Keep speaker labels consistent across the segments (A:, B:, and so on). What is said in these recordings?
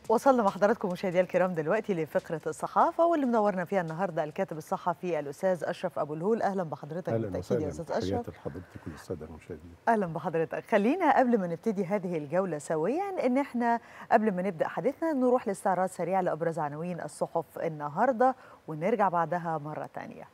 A: وصلنا مع حضراتكم مشاهدينا الكرام دلوقتي لفقره الصحافه واللي منورنا فيها النهارده الكاتب الصحفي الاستاذ اشرف ابو الهول اهلا بحضرتك
B: اهلا
A: بالتاكيد يا
B: وسهلا
A: استاذ اشرف
B: تحياتي لحضرتك وللساده المشاهدين
A: اهلا بحضرتك خلينا قبل ما نبتدي هذه الجوله سويا ان احنا قبل ما نبدا حديثنا نروح لاستعراض سريع لابرز عناوين الصحف النهارده ونرجع بعدها مره ثانيه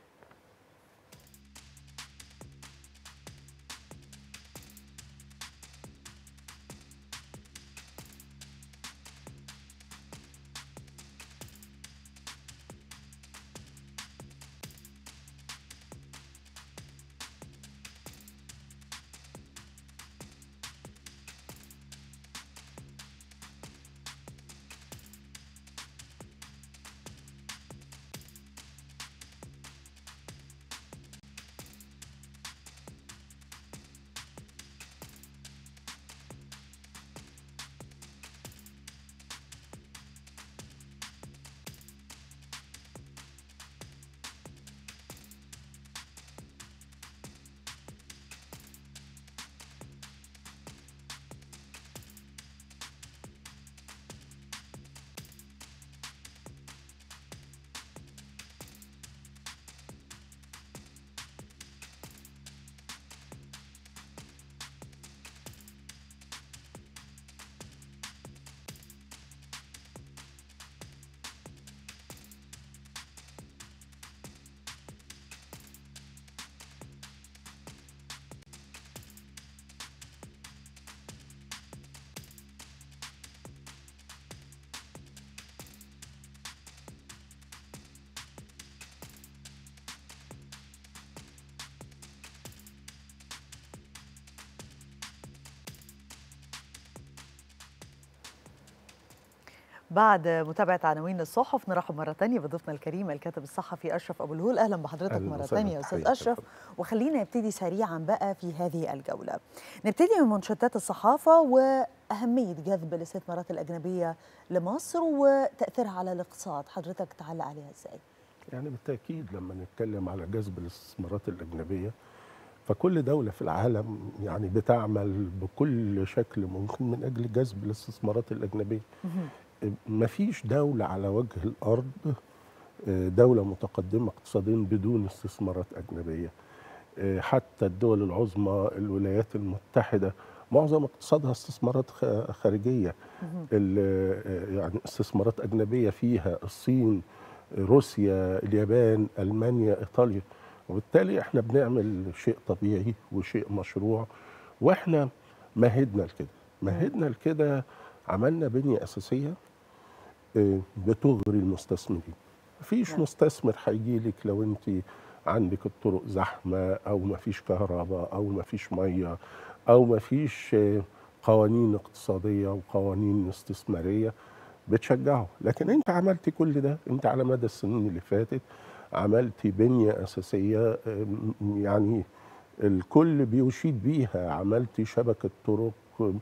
A: بعد متابعة عناوين الصحف نرحب مرة تانية بضيفنا الكريم الكاتب الصحفي أشرف أبو الهول أهلا بحضرتك
B: أهلاً
A: مرة
B: وسهلاً.
A: تانية يا أستاذ
B: تحياتي
A: أشرف
B: لحضرتك.
A: وخلينا نبتدي سريعا بقى في هذه الجولة نبتدي من منشطات الصحافة وأهمية جذب الاستثمارات الأجنبية لمصر وتأثيرها على الاقتصاد حضرتك تعلق عليها إزاي؟
B: يعني بالتاكيد لما نتكلم على جذب الاستثمارات الاجنبيه فكل دوله في العالم يعني بتعمل بكل شكل ممكن من اجل جذب الاستثمارات الاجنبيه مفيش دوله على وجه الارض آه، دوله متقدمه اقتصاديا بدون استثمارات اجنبيه آه، حتى الدول العظمى الولايات المتحده معظم اقتصادها استثمارات خ- خارجيه ال- آه، يعني استثمارات اجنبيه فيها الصين روسيا اليابان المانيا ايطاليا وبالتالي احنا بنعمل شيء طبيعي وشيء مشروع واحنا مهدنا لكده مهدنا لكده عملنا بنيه اساسيه آه، بتغري المستثمرين مفيش
A: نعم.
B: مستثمر هيجي لك لو انت عندك الطرق زحمه او مفيش كهرباء او مفيش ميه او مفيش آه، قوانين اقتصاديه وقوانين استثماريه بتشجعه لكن انت عملت كل ده انت على مدى السنين اللي فاتت عملتي بنيه اساسيه آم، يعني الكل بيشيد بيها عملتي شبكه طرق آم،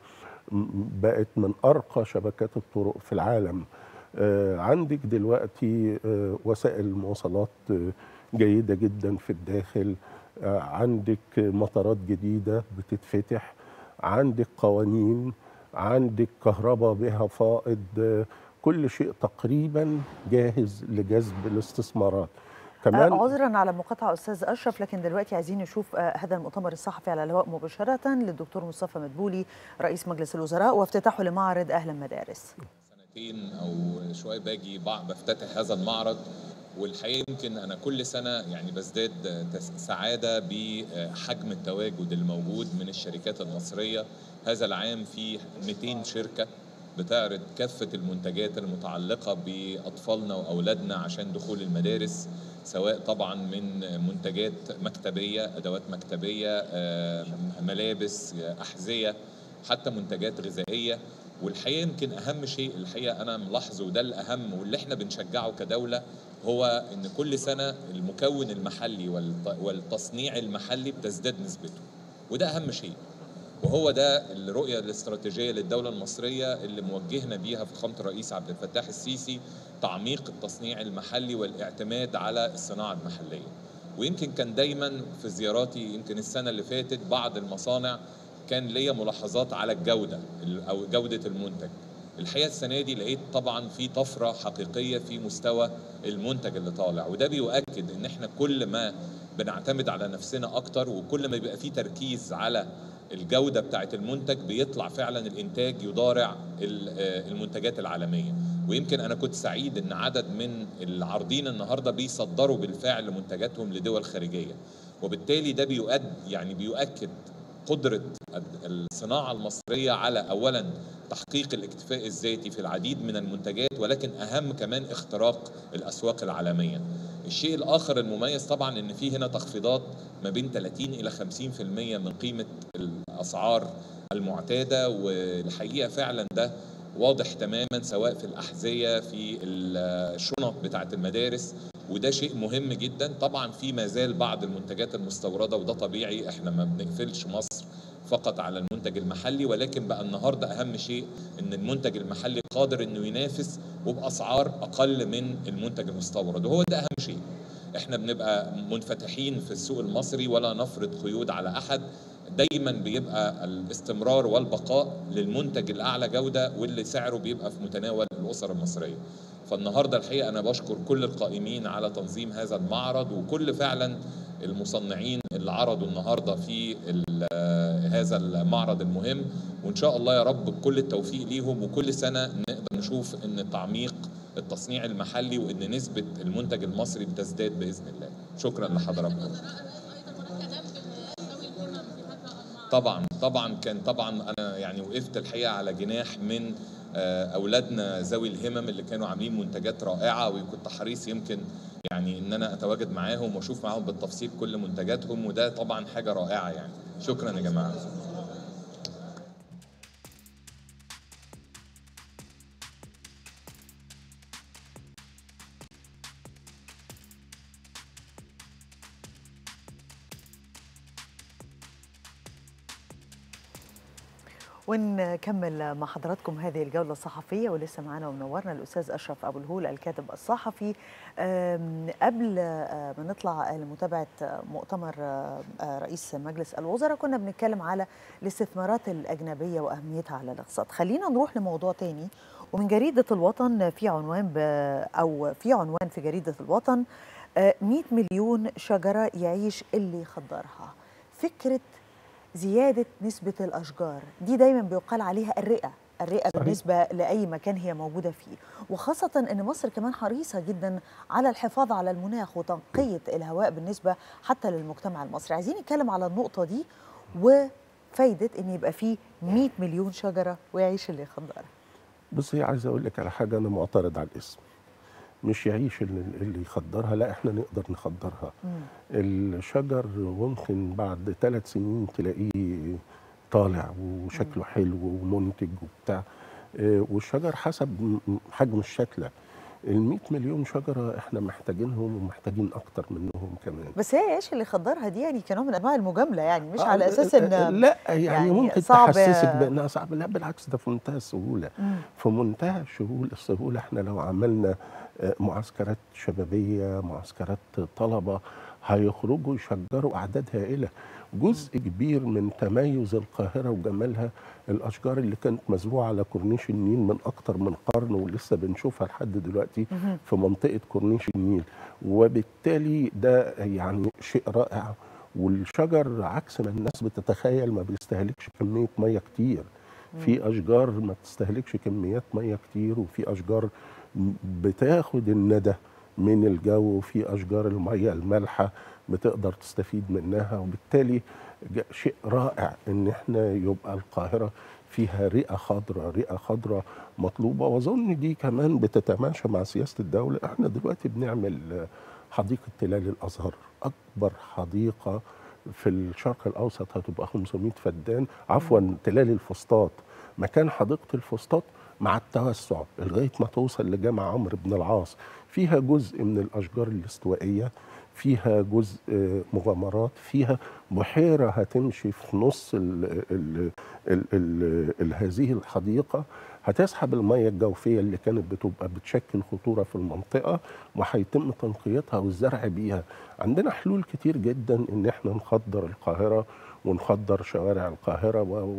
B: بقت من ارقى شبكات الطرق في العالم آه، عندك دلوقتي آه، وسائل المواصلات آه، جيده جدا في الداخل آه، عندك مطارات جديده بتتفتح عندك قوانين عندك كهرباء بها فائض آه، كل شيء تقريبا جاهز لجذب الاستثمارات كمان
A: آه، عذرا على المقاطعة أستاذ أشرف لكن دلوقتي عايزين نشوف آه، هذا المؤتمر الصحفي على الهواء مباشرة للدكتور مصطفى مدبولي رئيس مجلس الوزراء وافتتاحه لمعرض أهلا مدارس
C: سنتين او شويه باجي بع- بفتتح هذا المعرض والحقيقه يمكن انا كل سنه يعني بزداد تس- سعاده بحجم التواجد الموجود من الشركات المصريه هذا العام في 200 شركه بتعرض كافه المنتجات المتعلقه باطفالنا واولادنا عشان دخول المدارس سواء طبعا من منتجات مكتبيه ادوات مكتبيه آه، ملابس آه، احذيه حتى منتجات غذائيه والحقيقه يمكن اهم شيء الحقيقه انا ملاحظه وده الاهم واللي احنا بنشجعه كدوله هو ان كل سنه المكون المحلي والت- والتصنيع المحلي بتزداد نسبته وده اهم شيء وهو ده الرؤيه الاستراتيجيه للدوله المصريه اللي موجهنا بيها فخامه الرئيس عبد الفتاح السيسي تعميق التصنيع المحلي والاعتماد على الصناعه المحليه ويمكن كان دايما في زياراتي يمكن السنه اللي فاتت بعض المصانع كان ليا ملاحظات على الجوده ال- او جوده المنتج الحقيقه السنه دي لقيت طبعا في طفره حقيقيه في مستوى المنتج اللي طالع وده بيؤكد ان احنا كل ما بنعتمد على نفسنا اكتر وكل ما بيبقى في تركيز على الجوده بتاعه المنتج بيطلع فعلا الانتاج يضارع المنتجات العالميه ويمكن انا كنت سعيد ان عدد من العارضين النهارده بيصدروا بالفعل منتجاتهم لدول خارجيه وبالتالي ده بيؤد يعني بيؤكد قدرة الصناعة المصرية على أولا تحقيق الاكتفاء الذاتي في العديد من المنتجات ولكن أهم كمان اختراق الأسواق العالمية الشيء الآخر المميز طبعا أن في هنا تخفيضات ما بين 30 إلى 50% من قيمة الأسعار المعتادة والحقيقة فعلا ده واضح تماما سواء في الأحذية في الشنط بتاعة المدارس وده شيء مهم جدا طبعا في ما زال بعض المنتجات المستورده وده طبيعي احنا ما بنقفلش مصر فقط على المنتج المحلي ولكن بقى النهارده اهم شيء ان المنتج المحلي قادر انه ينافس وباسعار اقل من المنتج المستورد وهو ده اهم شيء احنا بنبقى منفتحين في السوق المصري ولا نفرض قيود على احد دايما بيبقى الاستمرار والبقاء للمنتج الاعلى جوده واللي سعره بيبقى في متناول الاسر المصريه فالنهارده الحقيقه انا بشكر كل القائمين على تنظيم هذا المعرض وكل فعلا المصنعين اللي عرضوا النهارده في هذا المعرض المهم وان شاء الله يا رب كل التوفيق ليهم وكل سنه نقدر نشوف ان تعميق التصنيع المحلي وان نسبه المنتج المصري بتزداد باذن الله شكرا لحضراتكم طبعا طبعا كان طبعا انا يعني وقفت الحقيقه على جناح من اولادنا ذوي الهمم اللي كانوا عاملين منتجات رائعه وكنت حريص يمكن يعني ان انا اتواجد معاهم واشوف معاهم بالتفصيل كل منتجاتهم وده طبعا حاجه رائعه يعني شكرا يا جماعه
A: ونكمل مع حضراتكم هذه الجولة الصحفية ولسه معانا ومنورنا الأستاذ أشرف أبو الهول الكاتب الصحفي قبل ما نطلع لمتابعة مؤتمر رئيس مجلس الوزراء كنا بنتكلم على الاستثمارات الأجنبية وأهميتها على الاقتصاد خلينا نروح لموضوع تاني ومن جريدة الوطن في عنوان أو في عنوان في جريدة الوطن 100 مليون شجرة يعيش اللي يخضرها فكرة زيادة نسبة الأشجار دي دايما بيقال عليها الرئة الرئة صحيح. بالنسبة لأي مكان هي موجودة فيه وخاصة أن مصر كمان حريصة جدا على الحفاظ على المناخ وتنقية الهواء بالنسبة حتى للمجتمع المصري عايزين نتكلم على النقطة دي وفايدة أن يبقى فيه 100 مليون شجرة ويعيش اللي يخضرها
B: بصي عايز أقول لك على حاجة أنا معترض على الاسم مش يعيش اللي, اللي يخدرها لا احنا نقدر نخدرها مم. الشجر ممكن بعد ثلاث سنين تلاقيه طالع وشكله حلو ومنتج وبتاع اه والشجر حسب حجم الشتله ال 100 مليون شجره احنا محتاجينهم ومحتاجين اكتر منهم كمان
A: بس هي ايش اللي خدرها دي يعني كنوع من انواع المجامله يعني مش آه على اساس ان
B: لا يعني, يعني ممكن صعب تحسسك بانها صعبه لا بالعكس ده في منتهى السهوله مم. في منتهى السهوله السهوله احنا لو عملنا معسكرات شبابيه معسكرات طلبه هيخرجوا يشجروا اعداد هائله جزء كبير من تميز القاهره وجمالها الاشجار اللي كانت مزروعه على كورنيش النيل من اكتر من قرن ولسه بنشوفها لحد دلوقتي في منطقه كورنيش النيل وبالتالي ده يعني شيء رائع والشجر عكس ما الناس بتتخيل ما بيستهلكش كميه ميه كتير في اشجار ما بتستهلكش كميات ميه كتير وفي اشجار بتاخد الندى من الجو وفي اشجار الميه المالحه بتقدر تستفيد منها وبالتالي شيء رائع ان احنا يبقى القاهره فيها رئه خضراء رئه خضراء مطلوبه واظن دي كمان بتتماشى مع سياسه الدوله احنا دلوقتي بنعمل حديقه تلال الازهر اكبر حديقه في الشرق الاوسط هتبقى 500 فدان عفوا تلال الفسطاط مكان حديقه الفسطاط مع التوسع لغايه ما توصل لجامع عمرو بن العاص فيها جزء من الاشجار الاستوائيه فيها جزء مغامرات فيها بحيره هتمشي في نص ال ال ال ال ال هذه الحديقه هتسحب الميه الجوفيه اللي كانت بتبقى بتشكل خطوره في المنطقه وهيتم تنقيتها والزرع بيها عندنا حلول كتير جدا ان احنا نخضر القاهره ونخضر شوارع القاهره و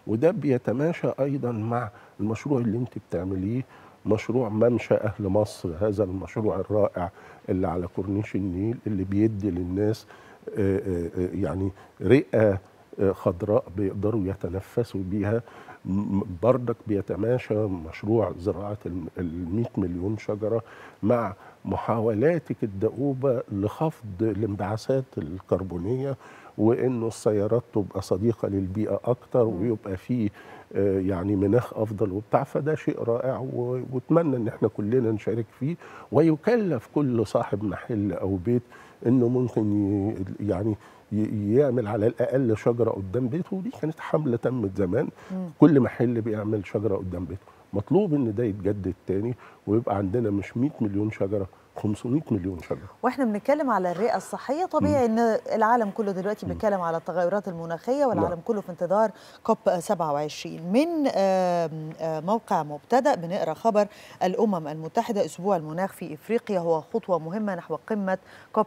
B: وده بيتماشى ايضا مع المشروع اللي انت بتعمليه مشروع ممشى اهل مصر هذا المشروع الرائع اللي على كورنيش النيل اللي بيدي للناس آه، آه، آه، يعني رئه آه، خضراء بيقدروا يتنفسوا بيها م- بردك بيتماشى مشروع زراعه ال 100 مليون شجره مع محاولاتك الدؤوبه لخفض الانبعاثات الكربونيه وانه السيارات تبقى صديقه للبيئه اكتر ويبقى فيه آه، يعني مناخ افضل وبتاع فده شيء رائع و- واتمنى ان احنا كلنا نشارك فيه ويكلف كل صاحب محل او بيت انه ممكن ي- يعني ي- يعمل على الاقل شجره قدام بيته ودي كانت حمله تمت زمان كل محل بيعمل شجره قدام بيته مطلوب ان ده يتجدد تاني ويبقى عندنا مش 100 مليون شجره 500 مليون شجره
A: واحنا بنتكلم على الرئه الصحيه طبيعي ان العالم كله دلوقتي بيتكلم على التغيرات المناخيه والعالم كله في انتظار كوب 27 من آم، آه، موقع مبتدا بنقرا خبر الامم المتحده اسبوع المناخ في افريقيا هو خطوه مهمه نحو قمه كوب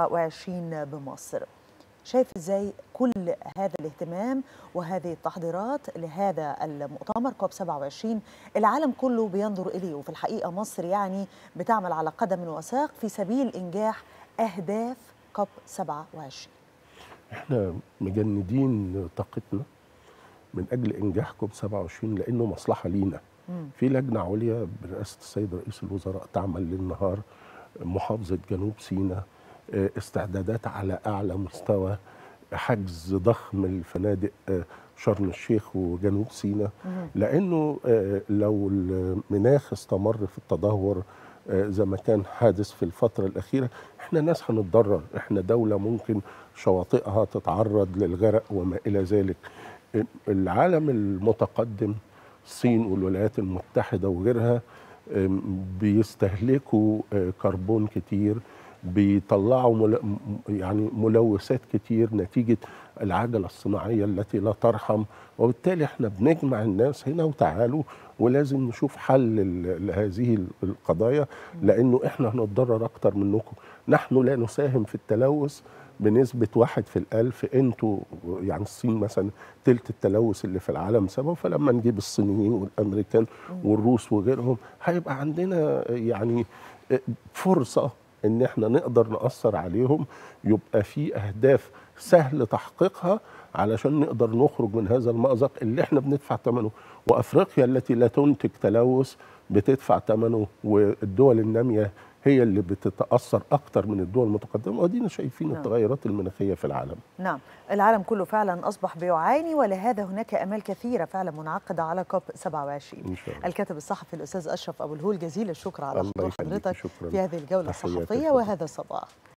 A: 27 بمصر شايف ازاي كل هذا الاهتمام وهذه التحضيرات لهذا المؤتمر كوب 27 العالم كله بينظر اليه وفي الحقيقه مصر يعني بتعمل على قدم وساق في سبيل انجاح اهداف كوب 27
B: احنا مجندين طاقتنا من اجل انجاح كوب 27 لانه مصلحه لينا في لجنه عليا برئاسه السيد رئيس الوزراء تعمل للنهار محافظه جنوب سيناء اه، استعدادات على اعلى مستوى حجز ضخم الفنادق اه، شرم الشيخ وجنوب سيناء لانه اه، لو المناخ استمر في التدهور اه، زي ما كان حادث في الفتره الاخيره احنا ناس هنتضرر احنا دوله ممكن شواطئها تتعرض للغرق وما الى ذلك العالم المتقدم الصين والولايات المتحده وغيرها ام، بيستهلكوا اه، كربون كتير بيطلعوا مل... م- يعني ملوثات كتير نتيجه العجله الصناعيه التي لا ترحم وبالتالي احنا بنجمع الناس هنا وتعالوا ولازم نشوف حل ل- لهذه القضايا لانه احنا هنتضرر اكتر منكم نحن لا نساهم في التلوث بنسبة واحد في الألف انتوا يعني الصين مثلا تلت التلوث اللي في العالم سبب فلما نجيب الصينيين والأمريكان والروس وغيرهم هيبقى عندنا يعني فرصة ان احنا نقدر نأثر عليهم يبقى في أهداف سهل تحقيقها علشان نقدر نخرج من هذا المأزق اللي احنا بندفع ثمنه وأفريقيا التي لا تنتج تلوث بتدفع ثمنه والدول النامية هي اللي بتتأثر أكتر من الدول المتقدمة ودينا شايفين
A: نعم.
B: التغيرات المناخية في العالم
A: نعم العالم كله فعلا أصبح بيعاني ولهذا هناك أمال كثيرة فعلا منعقدة على كوب 27
B: إن شاء الله
A: الكاتب الصحفي الأستاذ أشرف أبو الهول جزيل الشكر على
B: الله
A: حضور
B: يخليك،
A: حضرتك
B: شكراً.
A: في هذه الجولة
B: تحياتي
A: الصحفية
B: لكم.
A: وهذا الصباح